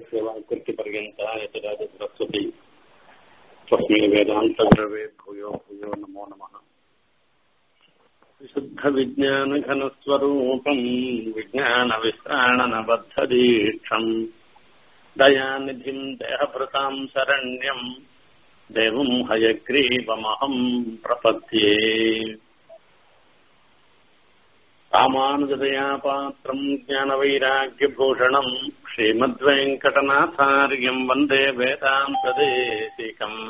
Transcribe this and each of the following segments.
यस्य वाक्कृतिपर्यन्ता यतिराज सरस्वती तस्मै वेदान्तगुरवे भूयो भूयो नमो नमः विशुद्धविज्ञानघनस्वरूपम् विज्ञानविश्राणनबद्धदीक्षम् दयानिधिम् देहभृताम् शरण्यम् देवम् हयग्रीवमहम् प्रपद्ये रामानुजदया पात्रम् ज्ञानवैराग्यभूषणम् श्रीमद्वेङ्कटनाथार्यम् वन्दे वेदान्तदेशिकम्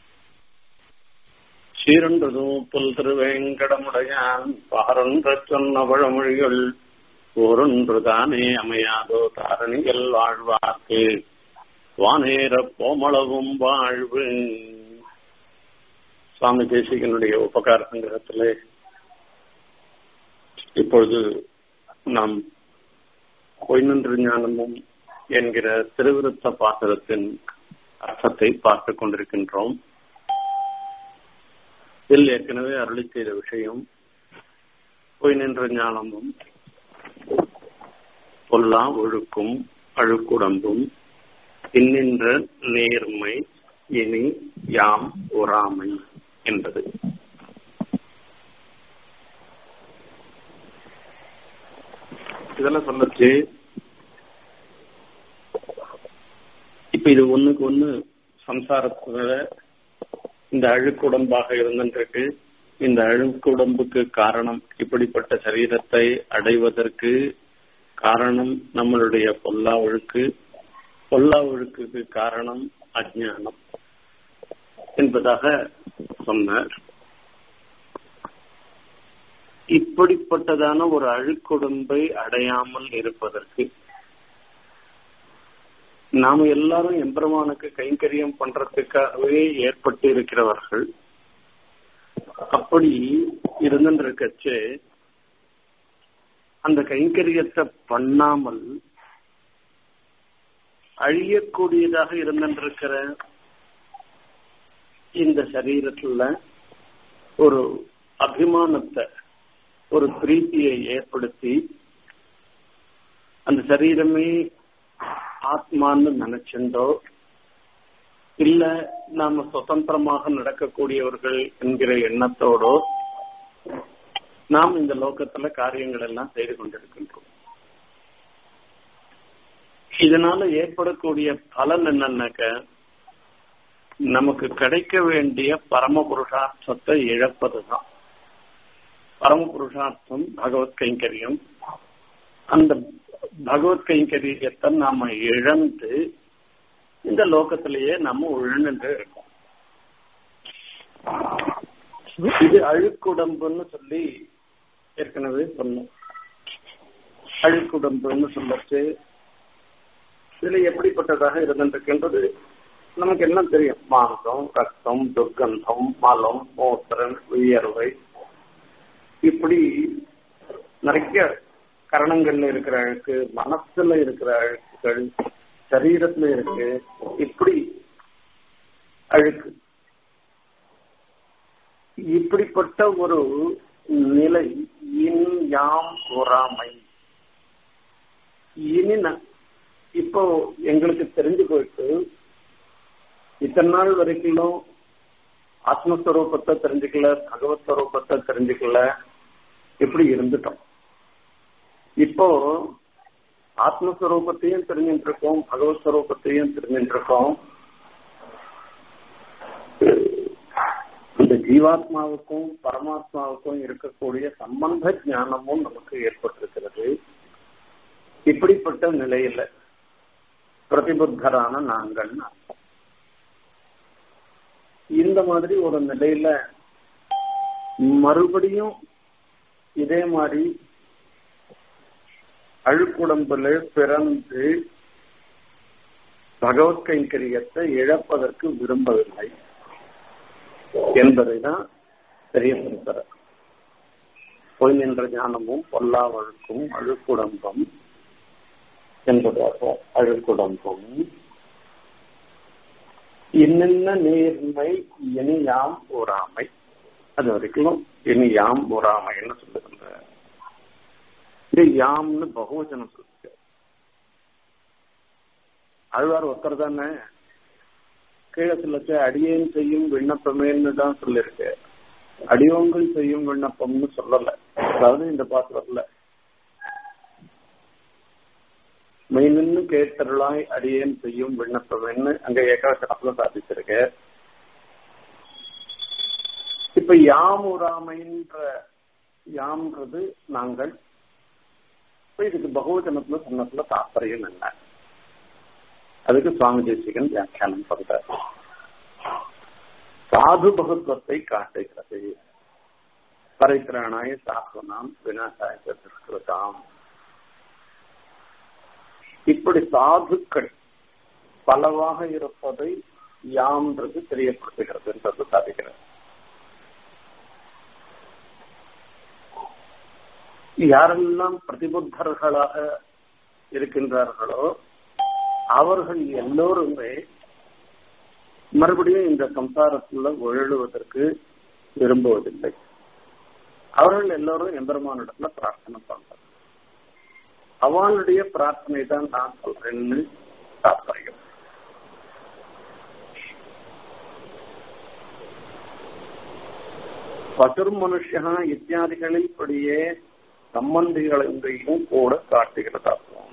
சீரன்றது புல்திருவேங்கடமுடையான் பாரொன்று சொன்ன பழமொழிகள் ஓரொன்று தானே அமையாதோ தாரணிகள் வாழ்வார்க்கு வானேர போமளவும் வாழ்வு சுவாமி தேசிகனுடைய உபகார சங்கிரத்திலே இப்பொழுது நாம் கொய்நன்று ஞானமும் என்கிற திருவிருத்த பாத்திரத்தின் அர்த்தத்தை பார்த்துக் கொண்டிருக்கின்றோம் இதில் ஏற்கனவே அருளி செய்த விஷயம் பொய் நின்ற ஞானமும் பொல்லா ஒழுக்கும் அழுக்குடம்பும் இன்னின்ற நேர்மை இனி யாம் ஒராமை என்பது இதெல்லாம் சொல்லச்சு இப்ப இது ஒண்ணுக்கு ஒண்ணு சம்சாரத்துல இந்த அழுக்குடம்பாக இருந்திருக்கு இந்த அழுக்குடம்புக்கு காரணம் இப்படிப்பட்ட சரீரத்தை அடைவதற்கு காரணம் நம்மளுடைய பொல்லா ஒழுக்கு பொல்லா ஒழுக்குக்கு காரணம் அஜானம் என்பதாக சொன்னார் இப்படிப்பட்டதான ஒரு அழுக்குடம்பை அடையாமல் இருப்பதற்கு நாம எல்லாரும் எம்பெருமானுக்கு கைங்கரியம் பண்றதுக்காகவே ஏற்பட்டு இருக்கிறவர்கள் அப்படி இருந்துருக்கச்சு அந்த கைங்கரியத்தை பண்ணாமல் அழியக்கூடியதாக இருந்திருக்கிற இந்த சரீரத்துல ஒரு அபிமானத்தை ஒரு பிரீத்தியை ஏற்படுத்தி அந்த சரீரமே ஆத்மான்னு நினைச்சுண்டோ இல்ல நாம சுதந்திரமாக நடக்கக்கூடியவர்கள் என்கிற எண்ணத்தோடோ நாம் இந்த லோகத்துல காரியங்கள் எல்லாம் செய்து கொண்டிருக்கின்றோம் இதனால ஏற்படக்கூடிய பலன் என்னன்னாக்க நமக்கு கிடைக்க வேண்டிய பரம புருஷார்த்தத்தை இழப்பதுதான் பரம புருஷார்த்தம் பகவத் கைங்கரியம் அந்த பகவத் கைங்கரியத்தை நாம இழந்து இந்த லோகத்திலேயே நம்ம உழந்து இருக்கோம் இது அழுக்குடம்புன்னு சொல்லி ஏற்கனவே சொன்னோம் அழுக்குடம்புன்னு சொல்லச்சு இதுல எப்படிப்பட்டதாக இருந்திருக்கின்றது நமக்கு எல்லாம் தெரியும் மாம்சம் ரத்தம் துர்க்கந்தம் மலம் மூத்திரன் உயர்வை இப்படி நிறைய கரணங்கள்ல இருக்கிற அழுக்கு மனசுல இருக்கிற அழுக்குகள் சரீரத்துல இருக்கு இப்படி அழுக்கு இப்படிப்பட்ட ஒரு நிலை இன் யாம் பொறாமை இனி இப்போ எங்களுக்கு தெரிஞ்சு போயிட்டு இத்தனை நாள் வரைக்கும் ஆத்மஸ்வரூபத்தை தெரிஞ்சுக்கல பகவத் ஸ்வரூபத்தை தெரிஞ்சுக்கல இப்படி இருந்துட்டோம் இப்போ ஆத்மஸ்வரூபத்தையும் தெரிஞ்சுட்டு இருக்கோம் பகவத் ஸ்வரூபத்தையும் தெரிஞ்சுட்டு இருக்கோம் இந்த ஜீவாத்மாவுக்கும் பரமாத்மாவுக்கும் இருக்கக்கூடிய சம்பந்த ஞானமும் நமக்கு ஏற்பட்டிருக்கிறது இப்படிப்பட்ட நிலையில பிரதிபுத்தரான நாங்கள் இந்த மாதிரி ஒரு நிலையில மறுபடியும் இதே மாதிரி அழுக்குடம்புல பிறந்து பகவத் கைங்கரியத்தை இழப்பதற்கு விரும்பவில்லை என்பதை தான் தெரியப்படுத்துற பொய் நின்ற ஞானமும் பொல்லா வழுக்கும் அழுக்குடம்பம் என்பதாகும் அழுக்குடம்பம் என்னென்ன நேர்மை இனி யாம் ஓராமை அது வரைக்கும் இனி யாம் ஓராமைன்னு சொல்லுகின்ற இது யாம்னு பகுவச்சனம் சொல்லுங்க ஆழ்வார் ஒருத்தர் தானே கீழே சொல்லச்சு அடியேன் செய்யும் விண்ணப்பமேன்னு தான் சொல்லியிருக்கு அடியோங்கள் செய்யும் விண்ணப்பம்னு சொல்லல அதாவது இந்த பாத்திரத்துல மெய்நின்னு கேட்டருளாய் அடியேன் செய்யும் விண்ணப்பம்னு அங்க ஏகாசனத்துல சாதிச்சிருக்கு இப்ப யாமுராமைன்ற யாம்ன்றது நாங்கள் இப்ப இதுக்கு பகுவஜனத்துல சொன்னதுல தாற்பயம் என்ன அதுக்கு சுவாமி தேசிகன் வியாக்கியானம் பண்றார் சாது பகுத்துவத்தை காட்டுகிறது பரித்திராணாய சாஸ்வனாம் விநாசாய திருஷ்கிருதாம் இப்படி சாதுக்கள் பலவாக இருப்பதை யாம்ன்றது தெரியப்படுத்துகிறது என்றது சாதிக்கிறது யாரெல்லாம் பிரதிபுத்தர்களாக இருக்கின்றார்களோ அவர்கள் எல்லோருமே மறுபடியும் இந்த சம்சாரத்துல உழலுவதற்கு விரும்புவதில்லை அவர்கள் எல்லோரும் எம்பெருமானிடத்துல பிரார்த்தனை பண்றாங்க அவளுடைய பிரார்த்தனை தான் நான் சொல்றேன்னு தாற்பயம் பசுர் மனுஷா இத்தியாதிகளில் படியே சம்பந்திகளையும் கூட காட்டுகிறதாகும்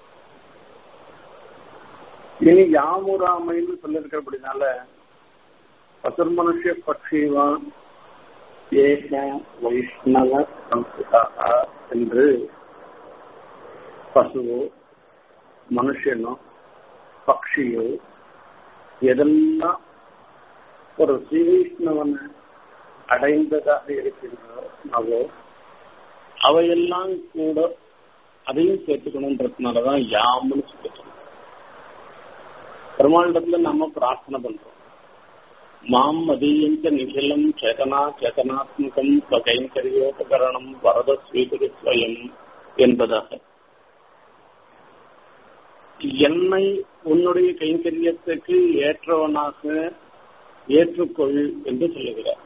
இனி யாமுராமைன்னு சொல்லியிருக்கிறபடினால பசுர் மனுஷ பட்சிவான் ஏக வைஷ்ணவ சம்ஸ்கிருதாக என்று பசுவோ மனுஷனோ பக்ஷியோ எதெல்லாம் ஒரு ஸ்ரீவைஷ்ணவனை அடைந்ததாக இருக்கின்றனவோ அவையெல்லாம் கூட அதையும் சேர்த்துக்கணுன்றதுனாலதான் யாம்னு சொல்லிட்டோம் பெருமாளிடத்துல நம்ம பிரார்த்தனை பண்றோம் மாம் மதீயஞ்ச நிகிலம் சேதனா சேதனாத்மகம் கைங்கரியோபகரணம் வரத ஸ்வீகரிஸ்வயம் என்பதாக என்னை உன்னுடைய கைங்கரியத்துக்கு ஏற்றவனாக ஏற்றுக்கொள் என்று சொல்லுகிறார்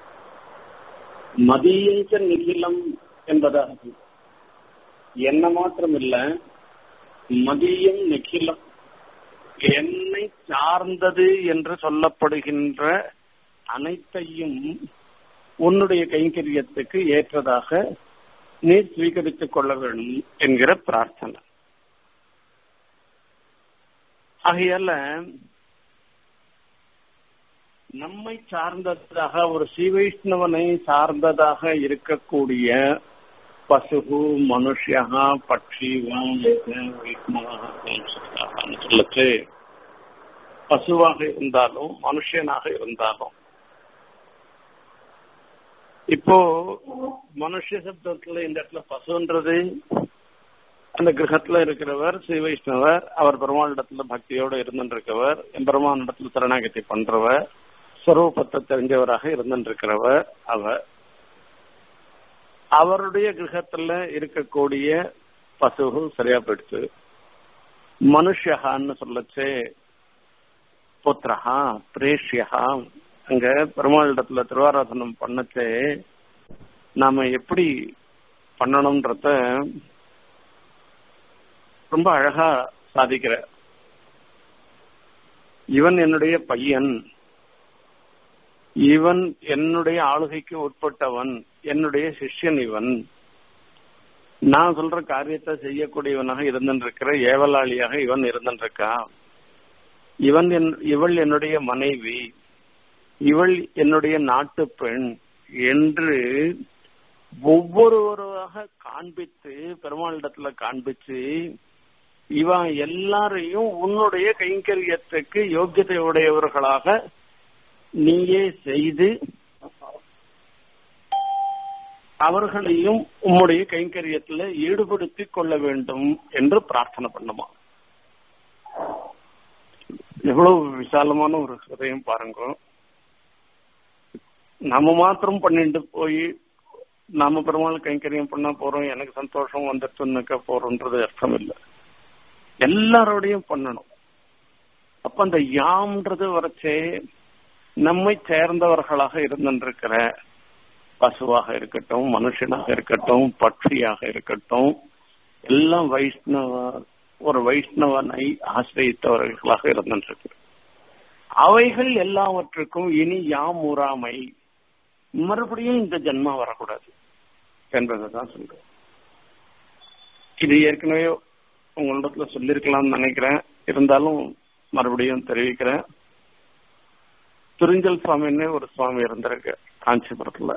மதியஞ்ச நிகிலம் என்பதாக என்ன மாத்திரமில்ல மதியம் நிகிலம் என்னை சார்ந்தது என்று சொல்லப்படுகின்ற அனைத்தையும் உன்னுடைய கைங்கரியத்துக்கு ஏற்றதாக நீ ஸ்வீகரித்துக் கொள்ள வேண்டும் என்கிற பிரார்த்தனை ஆகையால நம்மை சார்ந்ததாக ஒரு ஸ்ரீவைஷ்ணவனை சார்ந்ததாக இருக்கக்கூடிய பசுகு மனுஷியா பட்சி சொல்லச்சு பசுவாக இருந்தாலும் மனுஷனாக இருந்தாலும் இப்போ மனுஷ சப்தத்துல இந்த இடத்துல பசுன்றது அந்த கிரகத்துல இருக்கிறவர் ஸ்ரீ வைஷ்ணவர் அவர் பெருமாள் இடத்துல பக்தியோட இருந்துருக்கவர் எம்பெருமான் இடத்துல சரணாகதி பண்றவர் ஸ்வரூபத்தை தெரிஞ்சவராக இருந்துருக்கிறவர் அவர் அவருடைய கிரகத்துல இருக்கக்கூடிய பசுகு சரியா போயிடுச்சு மனுஷகான்னு சொல்லச்சு புத்திரஹா பிரேஷ்யா அங்க பெருமாள் இடத்துல திருவாராதனம் பண்ணச்சே நாம எப்படி பண்ணணும்ன்றத ரொம்ப அழகா சாதிக்கிற இவன் என்னுடைய பையன் இவன் என்னுடைய ஆளுகைக்கு உட்பட்டவன் என்னுடைய சிஷ்யன் இவன் நான் சொல்ற காரியத்தை செய்யக்கூடியவனாக இருந்திருக்கிற ஏவலாளியாக இவன் இருந்திருக்கான் இவன் என் இவள் என்னுடைய மனைவி இவள் என்னுடைய நாட்டு பெண் என்று ஒவ்வொருவராக காண்பித்து பெருமாளிடத்துல காண்பிச்சு இவன் எல்லாரையும் உன்னுடைய கைங்கரியத்துக்கு யோக்கியதை உடையவர்களாக நீயே செய்து அவர்களையும் உம்முடைய கைங்கரியத்துல ஈடுபடுத்திக் கொள்ள வேண்டும் என்று பிரார்த்தனை பண்ணுமா எவ்வளவு விசாலமான ஒரு ஹிருதயம் பாருங்க நம்ம மாத்திரம் பண்ணிட்டு போய் நாம பெருமாள் கைங்கரியம் பண்ண போறோம் எனக்கு சந்தோஷம் வந்துட்டுனாக்க போறோம்ன்றது அர்த்தம் இல்லை எல்லாரோடையும் பண்ணணும் அப்ப அந்த யாம்ன்றது வரைச்சே நம்மை சேர்ந்தவர்களாக இருந்திருக்கிற பசுவாக இருக்கட்டும் மனுஷனாக இருக்கட்டும் பட்சியாக இருக்கட்டும் எல்லாம் வைஷ்ணவ ஒரு வைஷ்ணவனை ஆசிரியத்தவர்களாக இருந்திருக்கு அவைகள் எல்லாவற்றுக்கும் இனி யாம் உறாமை மறுபடியும் இந்த ஜென்மா வரக்கூடாது என்பதைதான் சொல்றேன் இது ஏற்கனவே உங்களிடத்துல சொல்லியிருக்கலாம்னு நினைக்கிறேன் இருந்தாலும் மறுபடியும் தெரிவிக்கிறேன் துரிஞ்சல் சுவாமின்னு ஒரு சுவாமி இருந்திருக்கு காஞ்சிபுரத்துல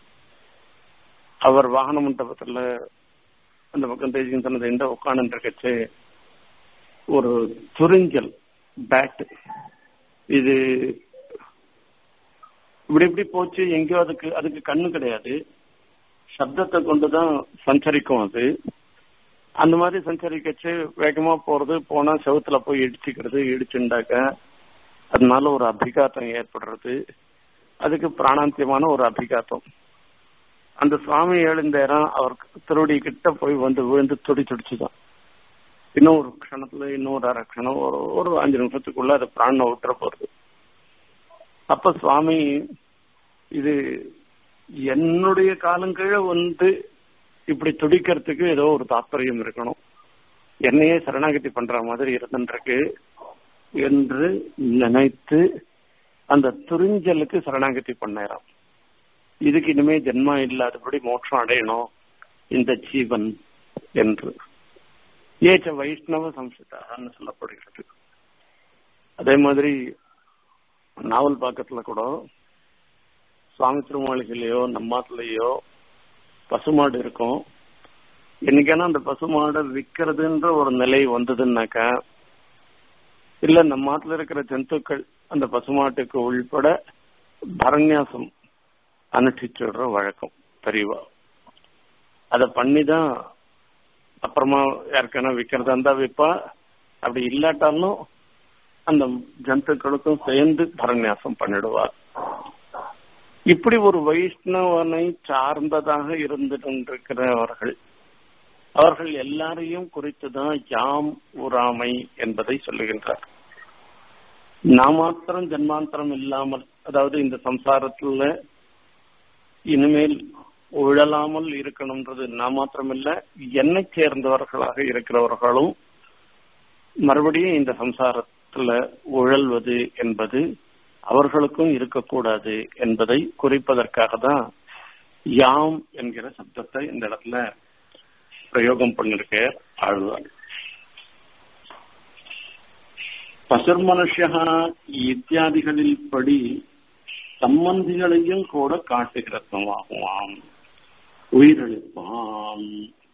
அவர் வாகன மண்டபத்துல அந்த பக்கம் தேசியம் தனது எந்த உட்காந்து இருக்கச்சு ஒரு துரிஞ்சல் பேட் இது இப்படி இப்படி போச்சு எங்கேயோ அதுக்கு அதுக்கு கண்ணு கிடையாது சப்தத்தை கொண்டுதான் சஞ்சரிக்கும் அது அந்த மாதிரி சஞ்சரிக்கச்சு வேகமா போறது போனா செவுத்துல போய் இடிச்சுக்கிறது இடிச்சுண்டாக்க அதனால ஒரு அபிகாத்தம் ஏற்படுறது அதுக்கு பிராணாந்தியமான ஒரு அபிகாத்தம் அந்த சுவாமி எழுந்தேரம் அவர் திருவடி கிட்ட போய் வந்து விழுந்து துடி துடிச்சுதான் இன்னும் ஒரு க்ஷணத்துல இன்னும் ஒரு அரை க்ஷணம் ஒரு ஒரு அஞ்சு நிமிஷத்துக்குள்ள அது பிராணம் விட்டுற போறது அப்ப சுவாமி இது என்னுடைய காலங்கீழ வந்து இப்படி துடிக்கிறதுக்கு ஏதோ ஒரு தாற்பயம் இருக்கணும் என்னையே சரணாகதி பண்ற மாதிரி இருந்துருக்கு என்று நினைத்து அந்த துரிஞ்சலுக்கு சரணாகதி பண்ணாராம் இதுக்கு இனிமே ஜென்மா இல்லாதபடி மோட்சம் அடையணும் இந்த ஜீவன் என்று ஏச்ச வைஷ்ணவ சம்சிதான்னு சொல்லப்படுகிறது அதே மாதிரி நாவல் பாக்கத்துல கூட சுவாமி திருமாளிகையிலயோ நம்மாத்துலயோ பசுமாடு இருக்கும் என்னைக்கான அந்த பசுமாடை விற்கிறதுன்ற ஒரு நிலை வந்ததுன்னாக்கா இல்ல நம்ம மாட்டுல இருக்கிற ஜந்துக்கள் அந்த பசுமாட்டுக்கு உள்பட பரநியாசம் அனுஷ்டிச்சு விடுற வழக்கம் தெரியவா அத பண்ணிதான் அப்புறமா யாருக்கான விற்கிறதா இருந்தா விற்பா அப்படி இல்லாட்டாலும் அந்த ஜந்துக்களுக்கும் சேர்ந்து பரநியாசம் பண்ணிடுவார் இப்படி ஒரு வைஷ்ணவனை சார்ந்ததாக இருந்து கொண்டிருக்கிறவர்கள் அவர்கள் எல்லாரையும் குறித்துதான் யாம் உறாமை என்பதை சொல்லுகின்றார் நான் மாத்திரம் ஜன்மாந்திரம் இல்லாமல் அதாவது இந்த சம்சாரத்துல இனிமேல் உழலாமல் இருக்கணும்ன்றது நான் மாத்திரமில்ல என்னை சேர்ந்தவர்களாக இருக்கிறவர்களும் மறுபடியும் இந்த சம்சாரத்துல உழல்வது என்பது அவர்களுக்கும் இருக்கக்கூடாது என்பதை குறிப்பதற்காக தான் யாம் என்கிற சப்தத்தை இந்த இடத்துல பிரயோகம் பண்ணிருக்க ஆழ்வார் பசுர் மனுஷா இத்தியாதிகளில் படி சம்பந்திகளையும் கூட காட்டுகிறதுமாகுவான் உயிரளிப்பான்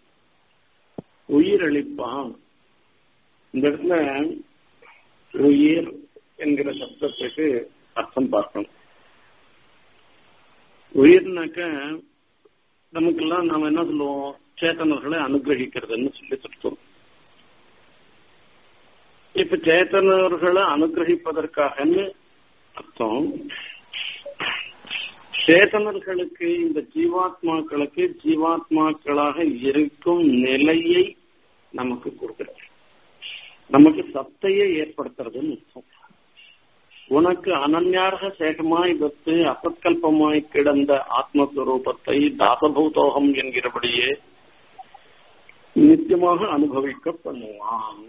உயிரளிப்பான் இந்த இடத்துல உயிர் என்கிற சப்தத்துக்கு அர்த்தம் பார்க்கணும் உயிர்னாக்க நமக்கெல்லாம் நாம என்ன சொல்லுவோம் சேத்தனர்களை அனுகிரகிக்கிறதுன்னு சொல்லி சொல்றோம் இப்ப சேத்தனர்களை அனுகிரகிப்பதற்காகன்னு அர்த்தம் சேதனர்களுக்கு இந்த ஜீவாத்மாக்களுக்கு ஜீவாத்மாக்களாக இருக்கும் நிலையை நமக்கு கொடுக்கிறார் நமக்கு சத்தையை ஏற்படுத்துறதுன்னு அர்த்தம் உனக்கு அனன்யாக சேகமாய் வைத்து அசத்கல்பமாய் கிடந்த ஆத்மஸ்வரூபத்தை தாசபூதோகம் என்கிறபடியே நித்தியமாக அனுபவிக்க பண்ணுவான்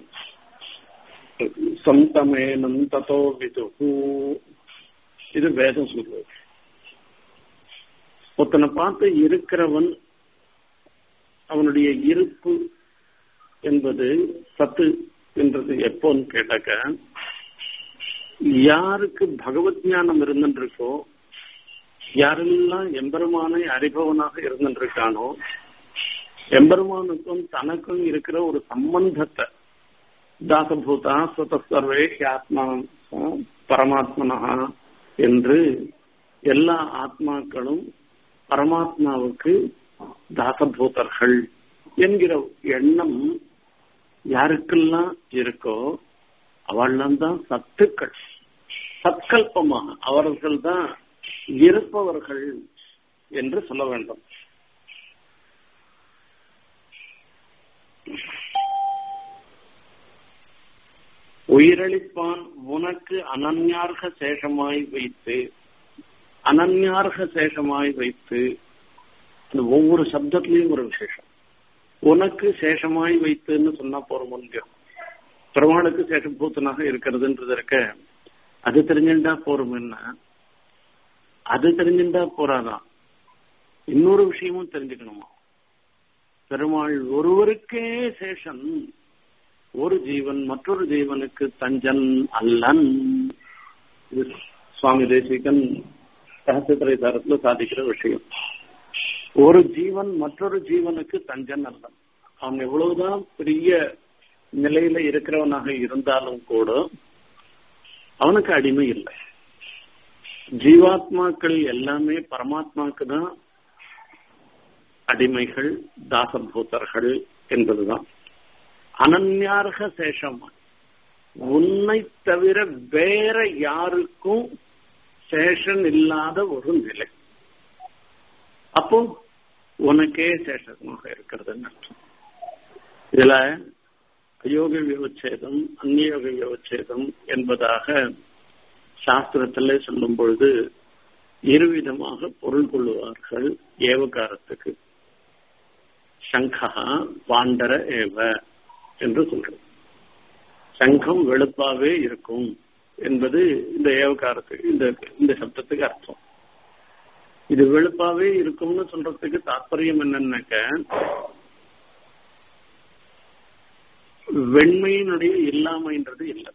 சந்தமேனம் ததோ விதுகு இது வேதம் சொல்றது ஒருத்தனை பார்த்து இருக்கிறவன் அவனுடைய இருப்பு என்பது சத்து என்றது எப்போன்னு கேட்டாக்க யாருக்கு பகவத் ஞானம் இருந்துருக்கோ யாரெல்லாம் எம்பெருமானை அறிபவனாக இருந்துருக்கானோ எம்பெருமானுக்கும் தனக்கும் இருக்கிற ஒரு சம்பந்தத்தை தாசபூதா சுதசர்வே ஆத்மா பரமாத்மனா என்று எல்லா ஆத்மாக்களும் பரமாத்மாவுக்கு தாசபூதர்கள் என்கிற எண்ணம் யாருக்கெல்லாம் இருக்கோ அவள்லாம் தான் சத்துக்கள் சத்கல்பமாக அவர்கள் தான் இருப்பவர்கள் என்று சொல்ல வேண்டும் உயிரளிப்பான் உனக்கு அனன்யார்க சேஷமாய் வைத்து அனன்யார்க சேஷமாய் வைத்து அந்த ஒவ்வொரு சப்தத்திலையும் ஒரு விசேஷம் உனக்கு சேஷமாய் வைத்துன்னு சொன்னா போற முடியும் பெருமாளுக்கு சேஷபூத்தனாக இருக்கிறதுன்றது இருக்க அது தெரிஞ்சுட்டா போறோம் என்ன அது தெரிஞ்சுட்டா போறாதான் இன்னொரு விஷயமும் தெரிஞ்சுக்கணுமா பெருமாள் ஒருவருக்கே சேஷன் ஒரு ஜீவன் மற்றொரு ஜீவனுக்கு தஞ்சன் அல்லன் இது சுவாமி தேசிகன் சகசிரத்திரை தரத்துல சாதிக்கிற விஷயம் ஒரு ஜீவன் மற்றொரு ஜீவனுக்கு தஞ்சன் அல்லன் அவன் எவ்வளவுதான் பெரிய நிலையில இருக்கிறவனாக இருந்தாலும் கூட அவனுக்கு அடிமை இல்லை ஜீவாத்மாக்கள் எல்லாமே பரமாத்மாக்கு தான் அடிமைகள் தாசபூத்தர்கள் என்பதுதான் அனன்யார்க சேஷம் உன்னை தவிர வேற யாருக்கும் சேஷன் இல்லாத ஒரு நிலை அப்போ உனக்கே சேஷமாக இருக்கிறதுன்னு அர்த்தம் இதுல அயோக விவச்சேதம் அந்நியோக விவச்சேதம் என்பதாக சாஸ்திரத்திலே சொல்லும் பொழுது இருவிதமாக பொருள் கொள்ளுவார்கள் ஏவகாரத்துக்கு சங்கா பாண்டர ஏவ என்று சொல்றது சங்கம் வெளுப்பாவே இருக்கும் என்பது இந்த ஏவகாரத்துக்கு இந்த இந்த சப்தத்துக்கு அர்த்தம் இது வெளுப்பாவே இருக்கும்னு சொல்றதுக்கு தாற்பயம் என்னன்னாக்க வெண்மையினுடைய இல்லாமைன்றது இல்லை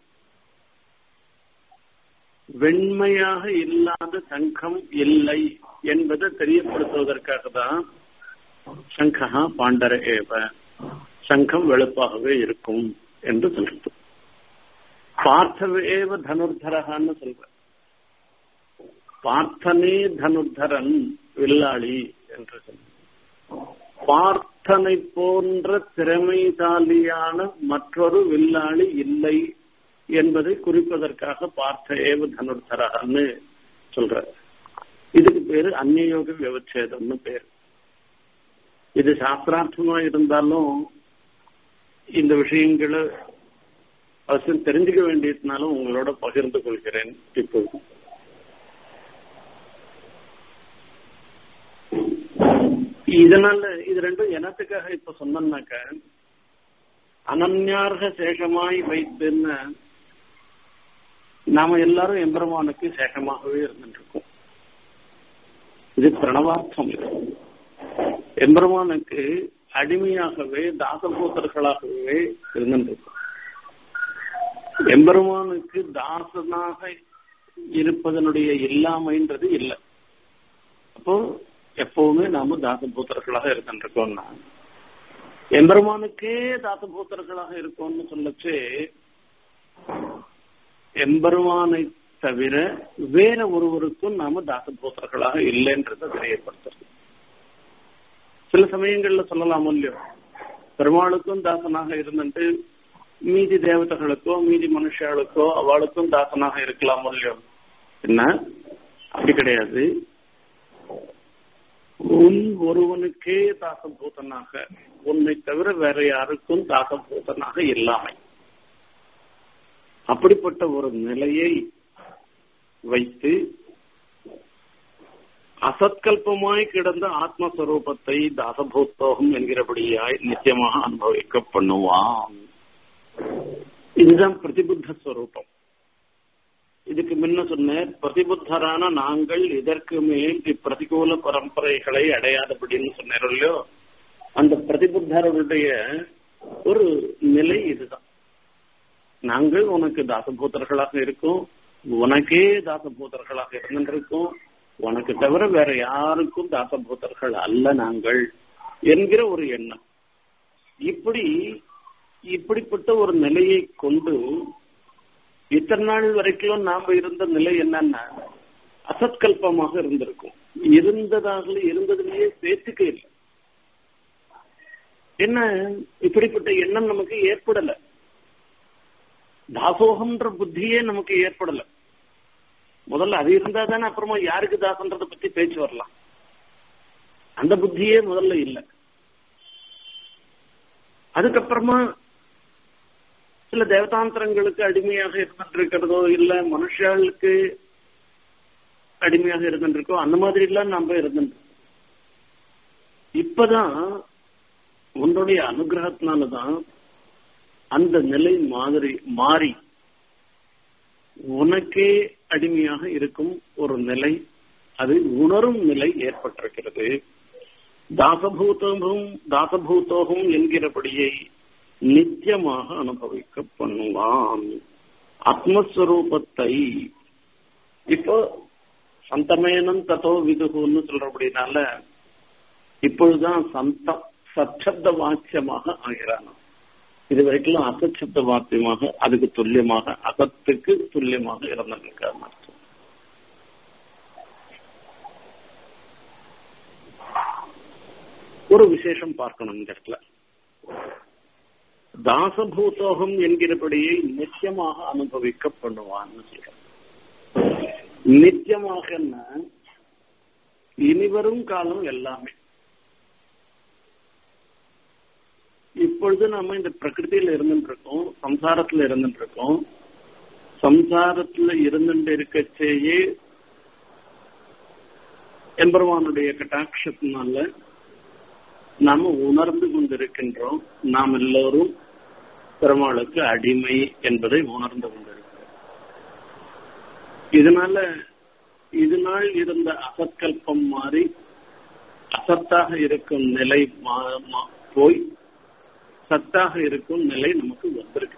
வெண்மையாக இல்லாத சங்கம் இல்லை என்பதை தெரியப்படுத்துவதற்காக தான் சங்கா பாண்டர ஏவ சங்கம் வெளுப்பாகவே இருக்கும் என்று சொல்றது பார்த்தவேவ தனுர்தரகான்னு சொல்ற பார்த்தனே தனுர்தரன் வில்லாளி என்று சொல்ற பார்த்தனை போன்ற திறமைசாலியான மற்றொரு வில்லாளி இல்லை என்பதை குறிப்பதற்காக பார்த்த ஏவ தனுர்தரகன்னு சொல்ற இதுக்கு பேரு அந்நியோக விவச்சேதம்னு பேரு இது சாஸ்திரார்த்தமா இருந்தாலும் இந்த விஷயங்களை அவசியம் தெரிஞ்சுக்க வேண்டியதுனாலும் உங்களோட பகிர்ந்து கொள்கிறேன் இப்போது இதனால இது ரெண்டும் எனத்துக்காக இப்ப சொன்னாக்க அனன்யார்க சேஷமாய் வைத்துன்னு நாம எல்லாரும் எம்பெருமானுக்கு சேஷமாகவே இருந்துருக்கோம் இது பிரணவார்த்தம் எம்பெருமானுக்கு அடிமையாகவே தாசபூத்தர்களாகவே இருந்துருக்கும் எம்பெருமானுக்கு தாசனாக இருப்பதனுடைய இல்லாமைன்றது இல்லை அப்போ எப்பவுமே நாம தாசபூத்தர்களாக இருக்கின்றோம்னா எம்பெருமானுக்கே தாசபூத்தர்களாக இருக்கோம்னு சொல்லச்சு எம்பெருமானை தவிர வேற ஒருவருக்கும் நாம தாசபூத்தர்களாக இல்லைன்றதை தெரியப்படுத்துறது சில சமயங்கள்ல சொல்லலாம் இல்லையோ பெருமாளுக்கும் தாசனாக இருந்துட்டு மீதி தேவதைகளுக்கோ மீதி மனுஷர்களுக்கோ அவளுக்கும் தாசனாக இருக்கலாம் இல்லையோ என்ன அப்படி கிடையாது உன் ஒருவனுக்கே தாசபூதனாக உன்னை தவிர வேற யாருக்கும் தாசபூதனாக இல்லாமை அப்படிப்பட்ட ஒரு நிலையை வைத்து அசத்கல்பமாய் கிடந்த ஆத்மஸ்வரூபத்தை தாசபூத்தோகம் என்கிறபடியாய் நிச்சயமாக அனுபவிக்க பண்ணுவான் இதுதான் பிரதிபுத்த ஸ்வரூபம் இதுக்கு முன்ன சொன்ன பிரதிபுத்தரான நாங்கள் இதற்கு மேல் இப்பிரதிகூல பரம்பரைகளை அடையாதபடின்னு சொன்னோம் இல்லையோ அந்த பிரதிபுத்தருடைய ஒரு நிலை இதுதான் நாங்கள் உனக்கு தாசபூத்தர்களாக இருக்கோம் உனக்கே தாசபூத்தர்களாக இருந்திருக்கோம் உனக்கு தவிர வேற யாருக்கும் தாசபூத்தர்கள் அல்ல நாங்கள் என்கிற ஒரு எண்ணம் இப்படி இப்படிப்பட்ட ஒரு நிலையை கொண்டு இத்தனை நாள் வரைக்கும் நாம இருந்த நிலை என்னன்னா அசத்கல்பமாக இருந்திருக்கும் இருந்ததாக இருந்ததுலயே சேர்த்துக்க இல்லை என்ன இப்படிப்பட்ட எண்ணம் நமக்கு ஏற்படல தாசோகம்ன்ற புத்தியே நமக்கு ஏற்படல முதல்ல அது இருந்தா தானே அப்புறமா யாருக்கு தாசன்றதை பத்தி பேச்சு வரலாம் அந்த புத்தியே முதல்ல இல்லை அதுக்கப்புறமா சில தேவதாந்திரங்களுக்கு அடிமையாக இருந்துருக்கிறதோ இல்ல மனுஷர்களுக்கு அடிமையாக இருந்துருக்கோ அந்த மாதிரி எல்லாம் நாம இருந்துட்டு இப்பதான் உன்னுடைய அனுகிரகத்தினாலதான் அந்த நிலை மாதிரி மாறி உனக்கே அடிமையாக இருக்கும் ஒரு நிலை அது உணரும் நிலை ஏற்பட்டிருக்கிறது தாசபூதமும் தாசபூதோகம் என்கிறபடியை நித்தியமாக அனுபவிக்க பண்ணுவான் ஆத்மஸ்வரூபத்தை இப்போ சந்தமேனம் தத்தோ விதுகுன்னு சொல்றபடினால இப்பொழுதுதான் சந்த சச்சப்த வாக்கியமாக ஆகிறான் இது வரைக்கும் அசச்சப்த வாக்கியமாக அதுக்கு துல்லியமாக அகத்துக்கு துல்லியமாக இருந்திருக்காரு அர்த்தம் ஒரு விசேஷம் பார்க்கணும் இந்த இடத்துல தாசபூதோகம் என்கிறபடியை நிச்சயமாக அனுபவிக்க பண்ணுவான்னு சொல்றேன் நித்தியமாக இனிவரும் காலம் எல்லாமே இப்பொழுது நாம இந்த பிரகிருதியில இருந்துட்டு இருக்கோம் சம்சாரத்துல இருந்துட்டு இருக்கோம் சம்சாரத்துல இருந்துட்டு இருக்கச்சேயே எம்பெருமானுடைய கட்டாட்சத்தினால நாம உணர்ந்து கொண்டிருக்கின்றோம் நாம் எல்லோரும் பெருமாளுக்கு அடிமை என்பதை உணர்ந்து கொண்டிருக்கிறோம் இதனால இது நாள் இருந்த அசத்கல்பம் மாறி அசத்தாக இருக்கும் நிலை போய் சத்தாக இருக்கும் நிலை நமக்கு வந்திருக்கு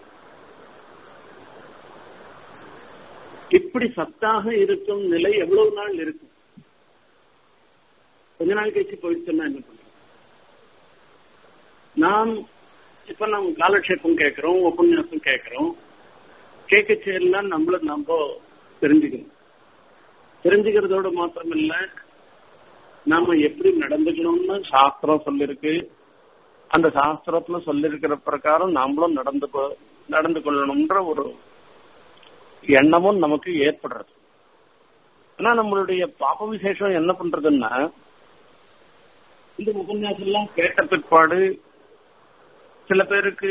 இப்படி சத்தாக இருக்கும் நிலை எவ்வளவு நாள் இருக்கும் கொஞ்ச நாள் கழிச்சு போயிடுச்சுன்னா என்ன பண்றோம் நாம் இப்ப நம்ம காலக்ஷேபம் கேட்கிறோம் உபன்யாசம் கேட்கிறோம் கேட்கச்சேலாம் நம்மள நம்ம தெரிஞ்சுக்கணும் தெரிஞ்சுக்கிறதோட மாத்திரம் இல்ல நாம எப்படி நடந்துக்கணும்னு சாஸ்திரம் சொல்லிருக்கு அந்த சாஸ்திரத்துல சொல்லிருக்கிற பிரகாரம் நாமளும் நடந்து நடந்து கொள்ளணும்ன்ற ஒரு எண்ணமும் நமக்கு ஏற்படுறது ஆனா நம்மளுடைய பாப்ப விசேஷம் என்ன பண்றதுன்னா இந்த உபன்யாசம் எல்லாம் கேட்ட பிற்பாடு சில பேருக்கு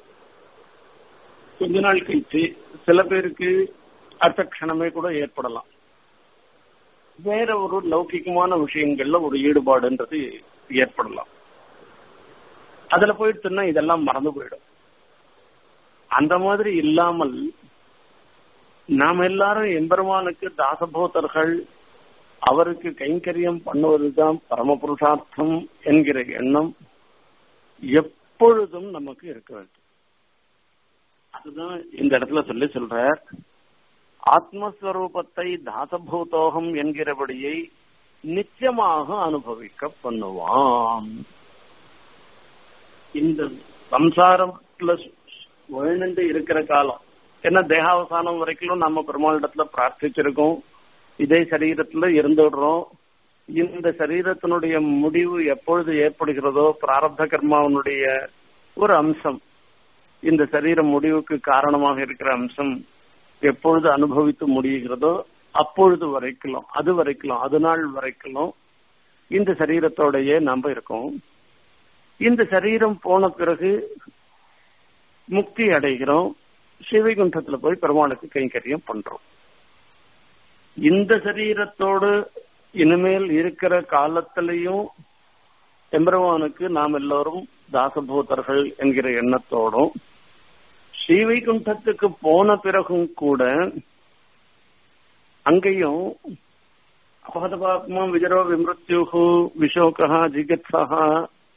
கொஞ்ச நாள் கழிச்சு சில பேருக்கு அடுத்த க்ஷணமே கூட ஏற்படலாம் வேற ஒரு லௌகிகமான விஷயங்கள்ல ஒரு ஈடுபாடுன்றது ஏற்படலாம் அதுல போயிடுச்சுன்னா இதெல்லாம் மறந்து போயிடும் அந்த மாதிரி இல்லாமல் நாம் எல்லாரும் எம்பெருமானுக்கு தாசபோதர்கள் அவருக்கு கைங்கரியம் பண்ணுவதுதான் பரமபுருஷார்த்தம் என்கிற எண்ணம் எப்பொழுதும் நமக்கு இருக்க வேண்டும் அதுதான் இந்த இடத்துல சொல்லி சொல்ற ஆத்மஸ்வரூபத்தை தாசபூதோகம் என்கிறபடியை நிச்சயமாக அனுபவிக்க பண்ணுவான் இந்த சம்சாரத்துல வாழ்ந்து இருக்கிற காலம் ஏன்னா தேகாவசானம் வரைக்கும் நம்ம பெருமாளிடத்துல பிரார்த்திச்சிருக்கோம் இதே சரீரத்துல இருந்துடுறோம் இந்த சரீரத்தினுடைய முடிவு எப்பொழுது ஏற்படுகிறதோ பிராரப்த கர்மாவனுடைய ஒரு அம்சம் இந்த சரீர முடிவுக்கு காரணமாக இருக்கிற அம்சம் எப்பொழுது அனுபவித்து முடிகிறதோ அப்பொழுது வரைக்கும் அது வரைக்கும் அது நாள் வரைக்கும் இந்த சரீரத்தோடயே நாம இருக்கோம் இந்த சரீரம் போன பிறகு முக்தி அடைகிறோம் சிவைகுண்டத்துல போய் பெருமாளுக்கு கைங்கரியம் பண்றோம் இந்த சரீரத்தோடு இனிமேல் இருக்கிற காலத்திலையும் எம்பெருமானுக்கு நாம் எல்லோரும் தாசபூதர்கள் என்கிற எண்ணத்தோடும் ஸ்ரீவைகுண்டத்துக்கு போன பிறகும் கூட அங்கேயும் அபகதபாத்மா விஜரோ விமிருத்யுகு விஷோகா ஜிகத்சகா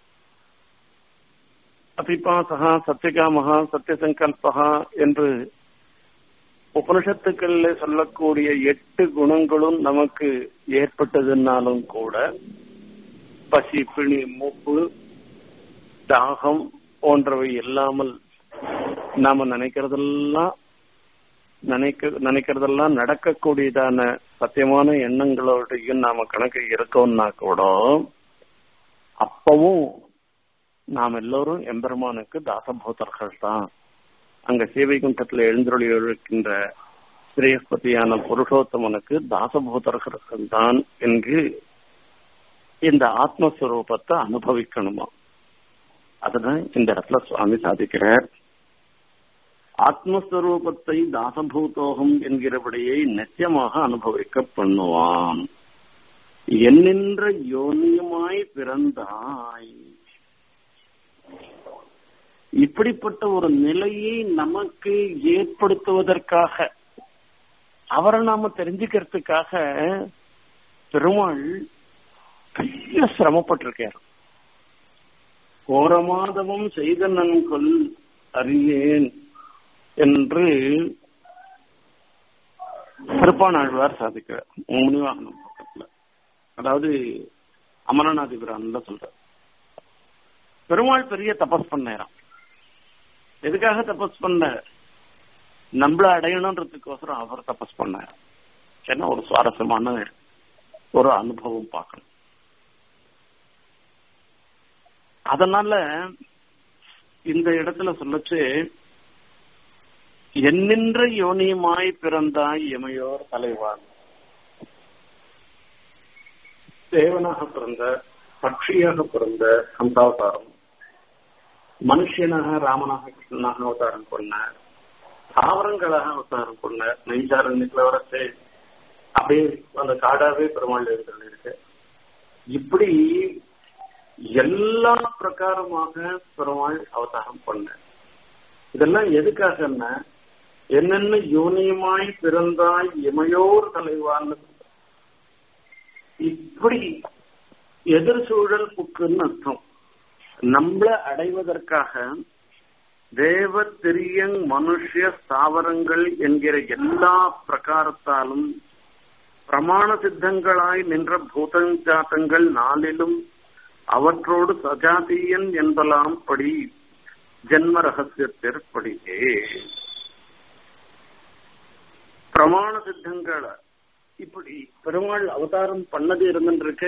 அபிபாசகா சத்தியகாமகா சத்தியசங்கல்பகா என்று உபனிஷத்துக்களில் சொல்லக்கூடிய எட்டு குணங்களும் நமக்கு ஏற்பட்டதுனாலும் கூட பசி பிணி மூப்பு தாகம் போன்றவை இல்லாமல் நாம நினைக்கிறதெல்லாம் நினைக்க நினைக்கிறதெல்லாம் நடக்கக்கூடியதான சத்தியமான எண்ணங்களோடையும் நாம கணக்கு இருக்கோம்னா கூட அப்பவும் நாம் எல்லோரும் எம்பெருமானுக்கு தாசபூதர்கள் தான் அங்க சேவைகுண்டத்துல எழுந்தருளி இருக்கின்ற ஸ்ரீஸ்பதியான புருஷோத்தமனுக்கு தாசபூதர்கள் தான் என்று இந்த ஆத்மஸ்வரூபத்தை அனுபவிக்கணுமா அதுதான் இந்த இடத்துல சுவாமி சாதிக்கிறார் ஆத்மஸ்வரூபத்தை தாசபூதோகம் என்கிறபடியை நிச்சயமாக அனுபவிக்க பண்ணுவான் என்னென்ற யோனியமாய் பிறந்தாய் இப்படிப்பட்ட ஒரு நிலையை நமக்கு ஏற்படுத்துவதற்காக அவரை நாம தெரிஞ்சுக்கிறதுக்காக பெருமாள் பெரிய சிரமப்பட்டிருக்கார் கோரமாதவம் செய்த நன்கொல் அறியேன் என்று திருப்பானாழ்வார் சாதிக்கிறார் முனிவாகனம் பக்கத்துல அதாவது அமரநாதிபுரான்ல சொல்ற பெருமாள் பெரிய தபஸ் பண்ணாராம் எதுக்காக தபஸ் பண்ண நம்மள அடையணுன்றதுக்கோசரம் அவர் தபஸ் பண்ணார் ஏன்னா ஒரு சுவாரஸ்யமான ஒரு அனுபவம் பார்க்கணும் அதனால இந்த இடத்துல சொல்லச்சு என்னென்ற யோனியுமாய் பிறந்தாய் எமையோர் தலைவான் தேவனாக பிறந்த பட்சியாக பிறந்த ஹம்சாவதாரம் மனுஷனாக ராமனாக கிருஷ்ணனாக அவதாரம் கொண்டார் தாவரங்களாக அவதாரம் கொண்டார் நெய்சாரண்யத்துல வரச்சு அப்படியே அந்த காடாவே பெருமாள் எழுதல் இருக்கு இப்படி எல்லா பிரகாரமாக பெருமாள் அவதாரம் பண்ண இதெல்லாம் எதுக்காகன்னா என்னென்ன யோனியமாய் பிறந்தாய் இமையோர் தலைவான்னு இப்படி எதிர் சூழல் புக்குன்னு அர்த்தம் நம்மள அடைவதற்காக தேவ திரியங் மனுஷ ஸ்தாவரங்கள் என்கிற எல்லா பிரகாரத்தாலும் பிரமாண சித்தங்களாய் நின்ற பூதஞ்சாத்தங்கள் நாளிலும் அவற்றோடு சஜாதியன் என்பலாம் படி ஜென்ம ரகசியத்திற்படியே பிரமாண சித்தங்களை இப்படி பெருமாள் அவதாரம் பண்ணது இருந்துருக்க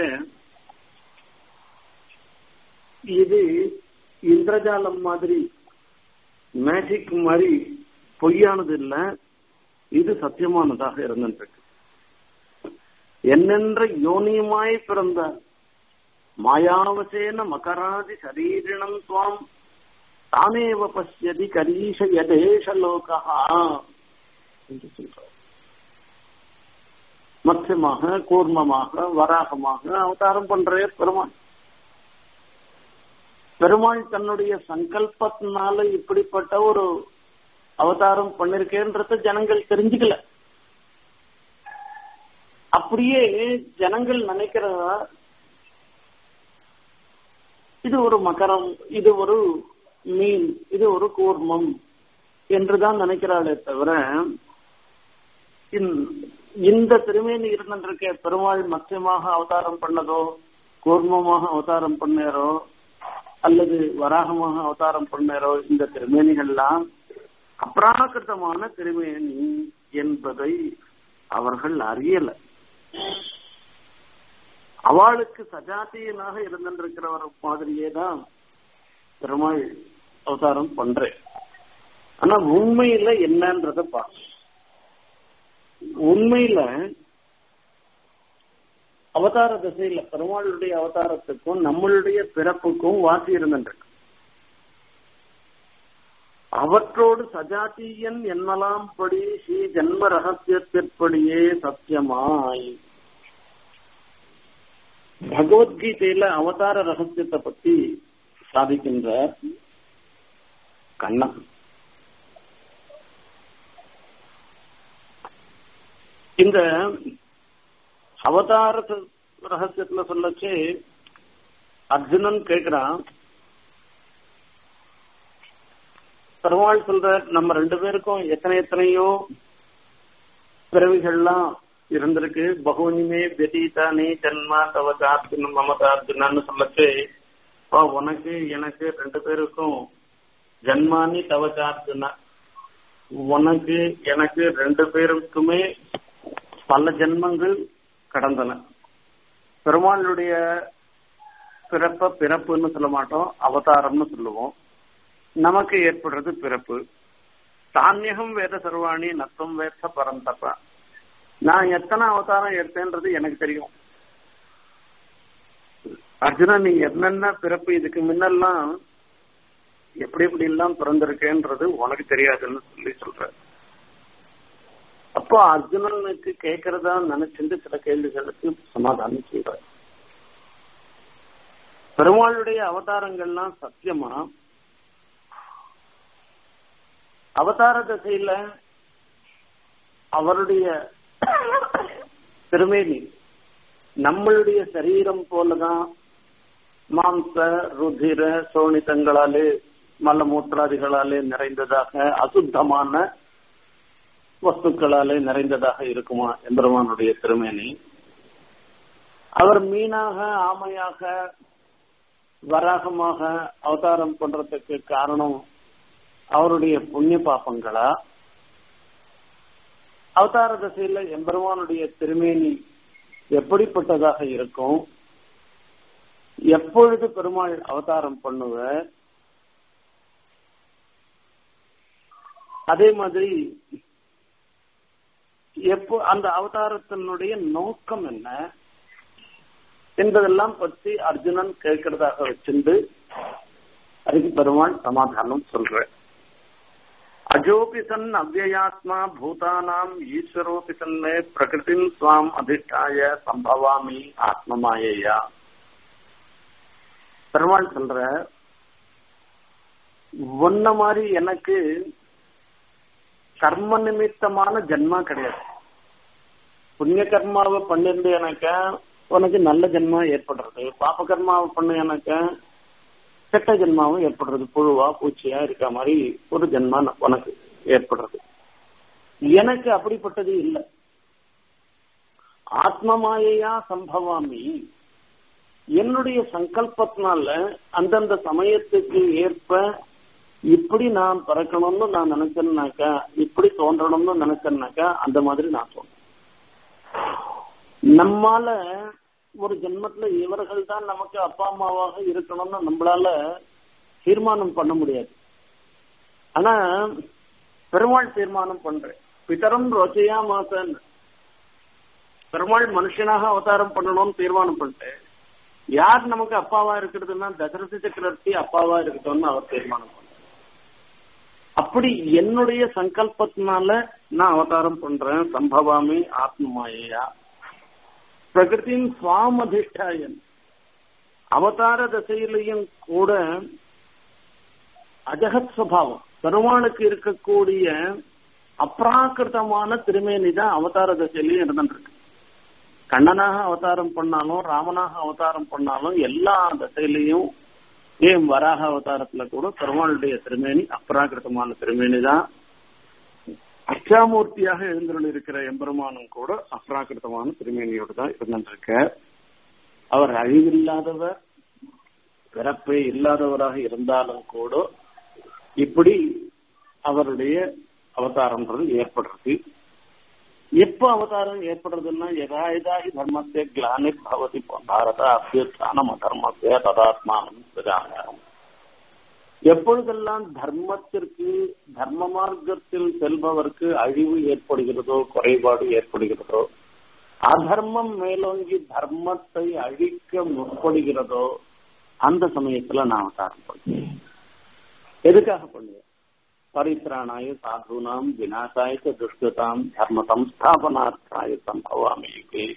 இது இந்திரஜாலம் மாதிரி மேஜிக் மாதிரி பொய்யானது இல்ல இது சத்தியமானதாக இருந்துருக்கு என்னென்ற யோனியுமாய் பிறந்தார் மாயாவசேன மகராதி சரீரிணம் துவாம் தானேவ பசியதி கரீஷ யதேஷ லோகா என்று சொல்றார் மத்தியமாக கூர்மமாக வராகமாக அவதாரம் பண்றே பெருமாள் பெருமாள் தன்னுடைய சங்கல்பத்தினால இப்படிப்பட்ட ஒரு அவதாரம் பண்ணிருக்கேன்றத ஜனங்கள் தெரிஞ்சுக்கல அப்படியே ஜனங்கள் நினைக்கிறதா இது ஒரு மகரம் இது ஒரு மீன் இது ஒரு கூர்மம் என்றுதான் நினைக்கிறாளே தவிர இந்த திருமேனி இருந்திருக்க பெருமாள் மத்தியமாக அவதாரம் பண்ணதோ கூர்மமாக அவதாரம் பண்ணாரோ அல்லது வராகமாக அவதாரம் பண்ணாரோ இந்த திருமேனிகள்லாம் அப்ராகிருத்தமான திருமேனி என்பதை அவர்கள் அறியல அவளுக்கு சஜாத்தியனாக இருந்திருக்கிறவர் மாதிரியே தான் பெருமாள் அவதாரம் பண்றேன் ஆனா உண்மையில என்னன்றத பார்க்க உண்மையில அவதார திசையில பெருமாளுடைய அவதாரத்துக்கும் நம்மளுடைய பிறப்புக்கும் வாசி இருந்திருக்கு அவற்றோடு சஜாத்தியன் என்னலாம் படி ஸ்ரீ ஜன்ம ரகசியத்திற்படியே சத்தியமாய் பகவத்கீதையில அவதார ரகசியத்தை பத்தி சாதிக்கின்றார் கண்ணன் இந்த அவதார ரகசியத்துல சொல்லச்சு அர்ஜுனன் கேக்குறான் பெருமாள் சொல்ற நம்ம ரெண்டு பேருக்கும் எத்தனை எத்தனையோ பிறவிகள்லாம் இருந்திருக்கு பகுனிமே வெதீதானே ஜன்மா தவதார்ஜுனம் மமதார்ஜுனான்னு சொல்லச்சு உனக்கு எனக்கு ரெண்டு பேருக்கும் ஜன்மானி தவச்சார்ஜுனா உனக்கு எனக்கு ரெண்டு பேருக்குமே பல ஜென்மங்கள் கடந்தன பெருமாளுடைய பிறப்ப பிறப்புன்னு சொல்ல மாட்டோம் அவதாரம்னு சொல்லுவோம் நமக்கு ஏற்படுறது பிறப்பு தானியகம் வேத சர்வாணி நத்தம் வேத பரந்தப்ப நான் எத்தனை அவதாரம் எடுத்தேன்றது எனக்கு தெரியும் அர்ஜுனா நீ என்னென்ன பிறப்பு இதுக்கு முன்னெல்லாம் எப்படி எப்படி எல்லாம் பிறந்திருக்கேன்றது உனக்கு தெரியாதுன்னு சொல்லி சொல்ற அப்போ அர்ஜுனனுக்கு கேட்கறதா நினைச்சிருந்து சில கேள்விகளுக்கு சமாதானம் செய்வார் பெருமாளுடைய அவதாரங்கள்லாம் சத்தியமா அவதார தசையில அவருடைய திருமேனி நம்மளுடைய சரீரம் போலதான் மாம்ச ருதிர சோனிதங்களாலே மல்லமூற்றாதிகளாலே நிறைந்ததாக அசுத்தமான வஸ்துக்களாலே நிறைந்ததாக இருக்குமா எம்பெருமானுடைய திருமேனி அவர் மீனாக ஆமையாக வராகமாக அவதாரம் பண்றதுக்கு காரணம் அவருடைய புண்ணிய பாப்பங்களா அவதார தசையில எம்பெருமானுடைய திருமேனி எப்படிப்பட்டதாக இருக்கும் எப்பொழுது பெருமாள் அவதாரம் பண்ணுவ அதே மாதிரி எப்போ அந்த அவதாரத்தினுடைய நோக்கம் என்ன என்பதெல்லாம் பற்றி அர்ஜுனன் கேட்கிறதாக வச்சிருந்து அதுக்கு பெருமாள் சமாதானம் சொல்ற அஜோபி சன் அவ்வயாத்மா பூதானாம் ஈஸ்வரோபி சன்னே பிரகிருதின் சுவாம் அதிஷ்டாய சம்பவாமி ஆத்மமாயையா பெருமாள் சொல்ற ஒன்ன மாதிரி எனக்கு கர்ம நிமித்தமான ஜென்மா கிடையாது புண்ணிய கர்மாவை பண்ணிருந்து எனக்கு உனக்கு நல்ல ஜென்மா ஏற்படுறது பாப்ப கர்மாவை பண்ணு எனக்கு கெட்ட ஜென்மாவும் ஏற்படுறது புழுவா பூச்சியா இருக்க மாதிரி ஒரு ஜென்மா உனக்கு ஏற்படுறது எனக்கு அப்படிப்பட்டது இல்லை ஆத்மமாயையா சம்பவாமி என்னுடைய சங்கல்பத்தினால அந்தந்த சமயத்துக்கு ஏற்ப இப்படி நான் பிறக்கணும்னு நான் நினைச்சேன்னாக்கா இப்படி தோன்றணும்னு நினைச்சேன்னாக்கா அந்த மாதிரி நான் தோன்றேன் நம்மால ஒரு ஜென்மத்துல இவர்கள் தான் நமக்கு அப்பா அம்மாவாக இருக்கணும்னு நம்மளால தீர்மானம் பண்ண முடியாது ஆனா பெருமாள் தீர்மானம் பண்றேன் பிதரம் ரோச்சையா மாசன் பெருமாள் மனுஷனாக அவதாரம் பண்ணணும்னு தீர்மானம் பண்ணிட்டேன் யார் நமக்கு அப்பாவா இருக்கிறதுன்னா தசரதி சக்கரவர்த்தி அப்பாவா இருக்கட்டும்னு அவர் தீர்மானம் பண்ண அப்படி என்னுடைய சங்கல்பத்தினால நான் அவதாரம் பண்றேன் சம்பவாமி ஆத்மமாயா பிரகிருத்தின் சுவாம் அதிஷ்டாயன் அவதார தசையிலையும் கூட அஜகத் சுவாவம் பெருமாளுக்கு இருக்கக்கூடிய அப்ராக்கிருதமான திருமேனி தான் அவதார தசையிலையும் இருந்துருக்கு கண்ணனாக அவதாரம் பண்ணாலும் ராமனாக அவதாரம் பண்ணாலும் எல்லா தசையிலையும் ஏன் வராக அவதாரத்துல கூட பெருமாளுடைய திருமேனி அப்ராகிருத்தமான திருமேனி தான் அச்சாமூர்த்தியாக எழுந்தருள் இருக்கிற எம்பெருமானும் கூட அப்ராகிருத்தமான திருமேனியோடு தான் இருந்திருக்க அவர் அழிவில்லாதவர் பிறப்பே இல்லாதவராக இருந்தாலும் கூட இப்படி அவருடைய அவதாரம்ன்றது ஏற்படுறது எப்ப அவதாரம் ஏற்படுறதுன்னா எதாயதாகி தர்மத்தை கிளானி பவதி பாரத அபியுத்தானம் அதர்மத்தை ததாத்மானம் பிரஜானம் எப்பொழுதெல்லாம் தர்மத்திற்கு தர்ம மார்க்கத்தில் செல்பவருக்கு அழிவு ஏற்படுகிறதோ குறைபாடு ஏற்படுகிறதோ அதர்மம் மேலோங்கி தர்மத்தை அழிக்க முற்படுகிறதோ அந்த சமயத்துல நான் அவதாரம் பண்ணுவேன் எதுக்காக பண்ணுவேன் பரித்ராணாய சாதுனாம் விநாசாய துஷ்கதாம் தர்ம சம்ஸ்தாபனார்த்தாய சம்பவாமி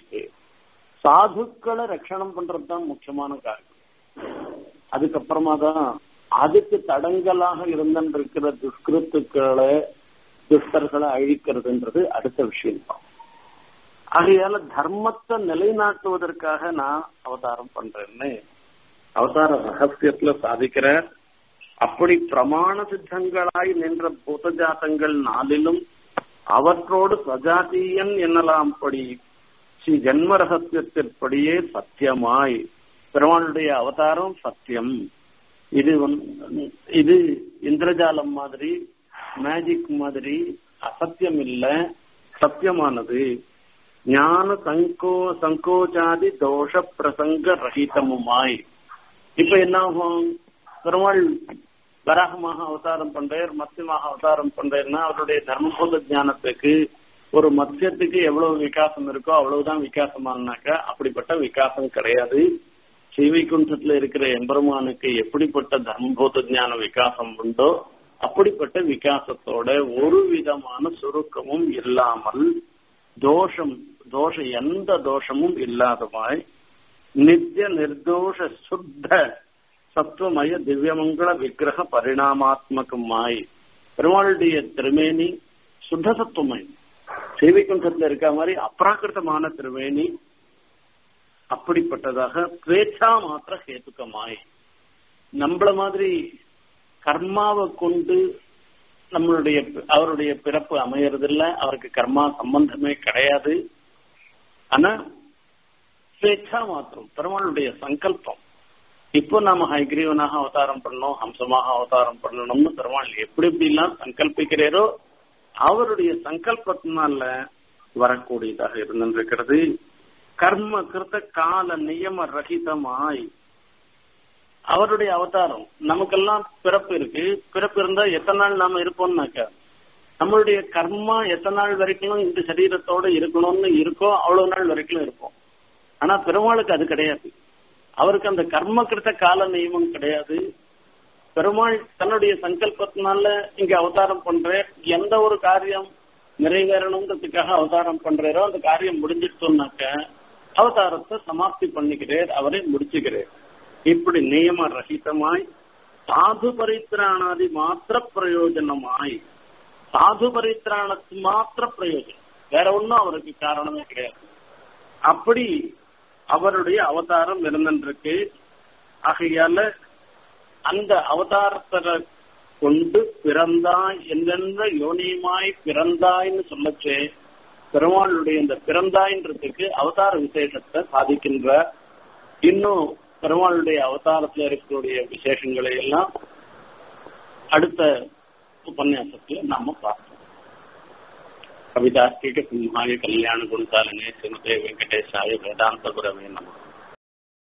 சாதுக்களை ரட்சணம் பண்றதுதான் முக்கியமான காரியம் அதுக்கப்புறமா தான் அதுக்கு தடங்கலாக இருந்திருக்கிற துஷ்கிருத்துக்களை துஷ்டர்களை அழிக்கிறதுன்றது அடுத்த விஷயம் தான் ஆகையால தர்மத்தை நிலைநாட்டுவதற்காக நான் அவதாரம் பண்றேன்னு அவதார ரகசியத்துல சாதிக்கிறார் அப்படி பிரமாண சித்தங்களாய் நின்ற பூதஜாத்தங்கள் நாளிலும் அவற்றோடு சஜாத்தியன் என்னலாம்படி ஸ்ரீ ஜென்ம ரகசியத்திற்படியே சத்தியமாய் பெருமாளுடைய அவதாரம் சத்தியம் இது இது இந்திரஜாலம் மாதிரி மேஜிக் மாதிரி அசத்தியம் இல்ல சத்தியமானது ஞான சங்கோ சங்கோச்சாதி தோஷ பிரசங்க ரஹிதமுமாய் இப்ப என்ன ஆகும் பெருமாள் வராகமாக அவதாரம் பண்றார் மத்தியமாக அவதாரம் பண்றாருன்னா அவருடைய தர்மபோத ஞானத்துக்கு ஒரு மத்தியத்துக்கு எவ்வளவு விகாசம் இருக்கோ அவ்வளவுதான் விகாசமானாக்கா அப்படிப்பட்ட விகாசம் கிடையாது ஸ்ரீவைகுண்டத்துல இருக்கிற எம்பெருமானுக்கு எப்படிப்பட்ட தர்மபோத ஞான விகாசம் உண்டோ அப்படிப்பட்ட விகாசத்தோட ஒரு விதமான சுருக்கமும் இல்லாமல் தோஷம் தோஷ எந்த தோஷமும் இல்லாதமாய் நித்திய நிர்தோஷ சுத்த சத்துவமய திவ்யமங்கள விக்கிரக பரிணாமாத்மகமாய் பெருமாளுடைய திருமேனி சுத்த சத்துவமயம் சேவைக்குண்டத்துல இருக்க மாதிரி அப்ராக்கிருத்தமான திருமேனி அப்படிப்பட்டதாக பேச்சா மாத்திர ஹேத்துக்கமாய் நம்மள மாதிரி கர்மாவை கொண்டு நம்மளுடைய அவருடைய பிறப்பு அமையறதில்ல அவருக்கு கர்மா சம்பந்தமே கிடையாது ஆனா ஸ்வேச்சா மாத்திரம் பெருமாளுடைய சங்கல்பம் இப்போ நாம ஹைகிரீவனாக அவதாரம் பண்ணணும் ஹம்சமாக அவதாரம் பண்ணணும்னு பெருமாள் எப்படி எப்படி எல்லாம் சங்கல்பிக்கிறீரோ அவருடைய சங்கல்பத்தினால வரக்கூடியதாக இருந்திருக்கிறது கர்ம கிருத்த கால நியம ரகிதமாய் அவருடைய அவதாரம் நமக்கெல்லாம் பிறப்பு இருக்கு பிறப்பு இருந்தா எத்தனை நாள் நாம இருப்போம்னாக்க நம்மளுடைய கர்மா எத்தனை நாள் வரைக்கும் இந்த சரீரத்தோட இருக்கணும்னு இருக்கோ அவ்வளவு நாள் வரைக்கும் இருப்போம் ஆனா பெருமாளுக்கு அது கிடையாது அவருக்கு அந்த கர்ம கிருத்த கால நியமம் கிடையாது பெருமாள் தன்னுடைய சங்கல்பத்தினால இங்க அவதாரம் பண்ற எந்த ஒரு காரியம் நிறைவேறணுங்கிறதுக்காக அவதாரம் பண்றாரோ அந்த காரியம் முடிஞ்சிட்டோம்னாக்க அவதாரத்தை சமாப்தி பண்ணிக்கிறார் அவரை முடிச்சுக்கிறார் இப்படி நியம ரஹிதமாய் சாது பரித்ராணாதி மாத்திர பிரயோஜனமாய் சாது பரித்ராணத்து மாத்திர பிரயோஜனம் வேற ஒன்றும் அவருக்கு காரணமே கிடையாது அப்படி அவருடைய அவதாரம் இருந்திருக்கு ஆகையால அந்த அவதாரத்தை கொண்டு பிறந்தாய் எந்தெந்த யோனியமாய் பிறந்தாய்ன்னு சொல்லச்சே பெருமாளுடைய இந்த பிறந்தாய்ன்றதுக்கு அவதார விசேஷத்தை சாதிக்கின்ற இன்னும் பெருமாளுடைய அவதாரத்தில் இருக்கக்கூடிய விசேஷங்களை எல்லாம் அடுத்த உபன்யாசத்துல நாம பார்ப்போம் கவிதார்த்திக சிம்ஹாய கல்யாண குணசாலினே ஸ்ரீமதே வெங்கடேஷாய வேதாந்த குரவே நமக்கு